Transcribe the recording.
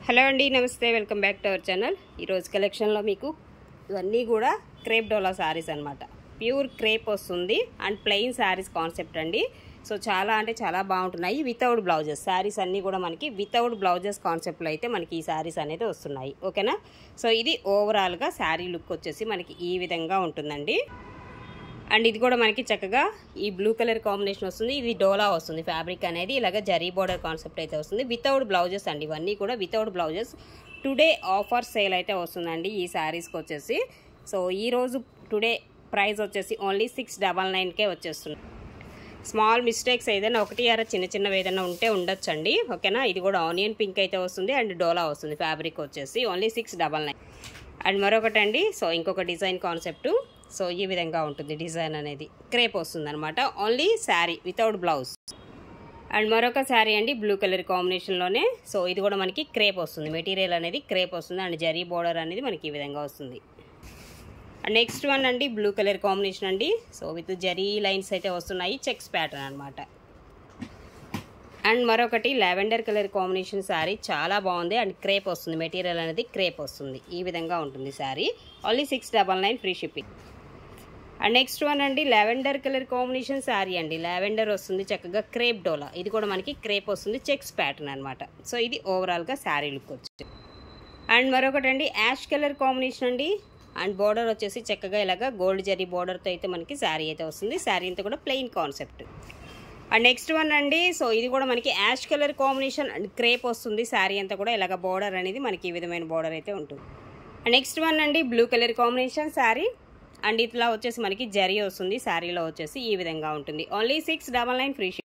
hello అండి నమస్తే welcome back to our channel ఈరోజు కలెక్షన్లో మీకు ఇవన్నీ కూడా క్రేప్ డోలా శారీస్ అనమాట ప్యూర్ క్రేప్ వస్తుంది అండ్ ప్లెయిన్ శారీస్ కాన్సెప్ట్ అండి సో చాలా అంటే చాలా బాగుంటున్నాయి వితౌట్ బ్లౌజెస్ శారీస్ అన్నీ కూడా మనకి వితౌట్ బ్లౌజెస్ కాన్సెప్ట్లో అయితే మనకి ఈ శారీస్ అనేది వస్తున్నాయి ఓకేనా సో ఇది ఓవరాల్గా శారీ లుక్ వచ్చేసి మనకి ఈ విధంగా ఉంటుందండి అండ్ ఇది కూడా మనకి చక్కగా ఈ బ్లూ కలర్ కాంబినేషన్ వస్తుంది ఇది డోలా వస్తుంది ఫ్యాబ్రిక్ అనేది ఇలాగ జరీ బోర్డర్ కాన్సెప్ట్ అయితే వస్తుంది వితౌట్ బ్లౌజెస్ అండి ఇవన్నీ కూడా without blouses today offer sale అయితే వస్తుందండి ఈ శారీస్కి వచ్చేసి సో ఈరోజు టుడే ప్రైస్ వచ్చేసి ఓన్లీ సిక్స్ డబల్ నైన్కే వచ్చేస్తుంది స్మాల్ మిస్టేక్స్ ఏదైనా ఒకటి అర చిన్న చిన్నవి ఏదైనా ఉంటే ఉండొచ్చండి ఓకేనా ఇది కూడా ఆనియన్ పింక్ అయితే వస్తుంది అండ్ డోలా వస్తుంది ఫ్యాబ్రిక్ వచ్చేసి only six double nine and మరొకటి అండి సో ఇంకొక డిజైన్ కాన్సెప్ట్ సో ఈ విధంగా ఉంటుంది డిజైన్ అనేది క్రేప్ వస్తుంది అనమాట only saree without blouse and మరొక శారీ అండి బ్లూ కలర్ కాంబినేషన్లోనే సో ఇది కూడా మనకి క్రేప్ వస్తుంది మెటీరియల్ అనేది క్రేప్ వస్తుంది అండ్ జరీ బోర్డర్ అనేది మనకి ఈ విధంగా వస్తుంది అండ్ నెక్స్ట్ వన్ అండి బ్లూ కలర్ కాంబినేషన్ అండి సో విత్ జరీ లైన్స్ అయితే వస్తున్నాయి చెక్స్ ప్యాటర్న్ అనమాట అండ్ మరొకటి లావెండర్ కలర్ కాంబినేషన్ శారీ చాలా బాగుంది అండ్ క్రేప్ వస్తుంది మెటీరియల్ అనేది క్రేప్ వస్తుంది ఈ విధంగా ఉంటుంది saree only six double nine free shipping and next one అండి లావెండర్ కలర్ కాంబినేషన్ శారీ అండి లావెండర్ వస్తుంది చక్కగా క్రేప్ డోలా ఇది కూడా మనకి క్రేప్ వస్తుంది చెక్స్ ప్యాటర్న్ అనమాట సో ఇది ఓవరాల్గా శారీ లుక్ వచ్చి అండ్ మరొకటి అండి యాష్ కలర్ కాంబినేషన్ అండి అండ్ బోర్డర్ వచ్చేసి చక్కగా ఇలాగా గోల్డ్ జరీ బోర్డర్తో అయితే మనకి శారీ అయితే వస్తుంది శారీ అంతా కూడా plain concept and next one అండి సో ఇది కూడా మనకి ash colour combination and crepe వస్తుంది శారీ అంతా కూడా ఇలాగ బోర్డర్ అనేది మనకి ఈ విధమైన బోర్డర్ అయితే ఉంటుంది అండ్ నెక్స్ట్ వన్ అండి blue colour combination saree and ఇట్లా వచ్చేసి మనకి జరీ వస్తుంది శారీలో వచ్చేసి ఈ విధంగా ఉంటుంది only six double nine free